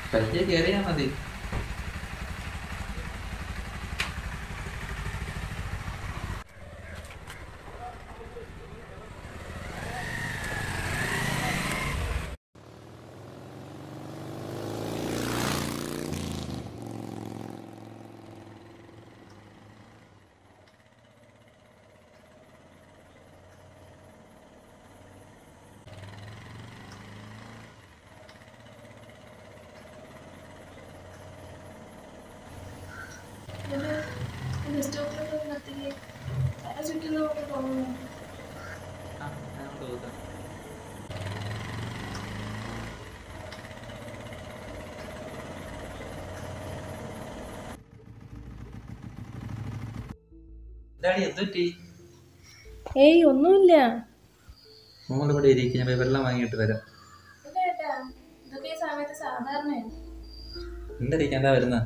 പയ്യെ കയറിയാ മതി ആ, ഞാൻ അങ്ങോട്ട് പോകാം. ഇതാടി എന്തുപറ്റി ഏയ് ഒന്നുമില്ല മോള് ഇവിടെ ഇരിക്കും ഞാൻ പോയി വെള്ളം വാങ്ങിയിട്ട് വരാം ഇതൊക്കെ ഈ സമയത്ത് സാധാരണയാണ് എന്തിരിക്കാൻ എന്താ വരുന്ന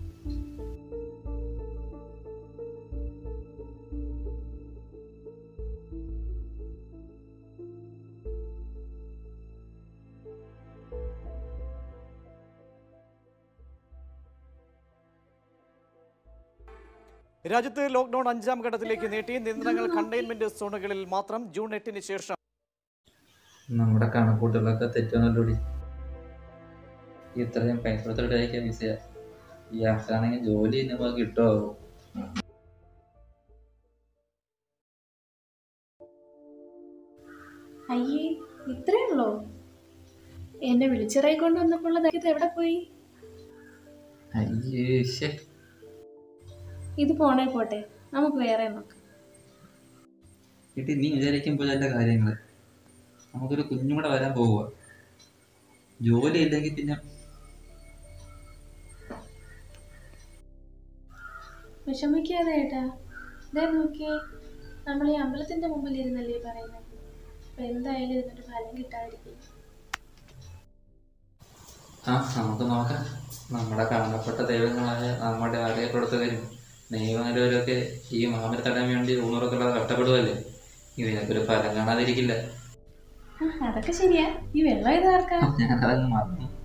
രാജ്യത്ത് ലോക്ക്ഡൌൺ അഞ്ചാം ഘട്ടത്തിലേക്ക് നീട്ടി നിയന്ത്രണങ്ങൾ കണ്ടെയ്ൻമെന്റ് സോണുകളിൽ മാത്രം ജൂൺ എട്ടിന് ശേഷം നമ്മുടെ കണക്കൂട്ടുകളൊക്കെ തെറ്റുന്നല്ലോടി ഇത്രയും പൈസ കൊടുത്തിട്ട് അയക്കാൻ വിസയ ഇയാൾക്കാണെങ്കിൽ ജോലി ഇനിപ്പോ കിട്ടുമോ അയ്യേ ഇത്രേ ഉള്ളോ എന്നെ വിളിച്ചിറയി കൊണ്ട് വന്നപ്പോൾ ഇത് എവിടെ പോയി അയ്യേ ശ്ശെ. ഇത് പോണേ പോട്ടെ നമുക്ക് വേറെ നോക്കാം ഇട്ടി നീ വിചാരിക്കുമ്പോഴല്ല കാര്യങ്ങള് നമുക്കൊരു കുഞ്ഞും കൂടെ വരാൻ പോവുക ജോലി ഇല്ലെങ്കിൽ പിന്നെ വിഷമിക്കാതെ ഏട്ടാ ഇതേ നോക്കിയേ നമ്മൾ ഈ അമ്പലത്തിന്റെ മുമ്പിൽ ഇരുന്നല്ലേ പറയുന്നത് അപ്പൊ എന്തായാലും ഇതിനൊരു ഫലം കിട്ടാതിരിക്കും ആ നമുക്ക് നോക്കാം നമ്മുടെ കാണപ്പെട്ട ദൈവങ്ങളായ നമ്മുടെ അറിയപ്പെടുത്തവരും ദൈവങ്ങളൊക്കെ ഈ മാമനെ തടാൻ വേണ്ടി ഊണുറക്കുള്ള കഷ്ടപ്പെടുവല്ലേ ഇതിനൊക്കെ ഒരു ഫലം കാണാതിരിക്കില്ല ആ, അതൊക്കെ ശരിയാ ഈ വെള്ളം ഇതാർക്കാ ഞാൻ അതങ്ങ് മറന്നു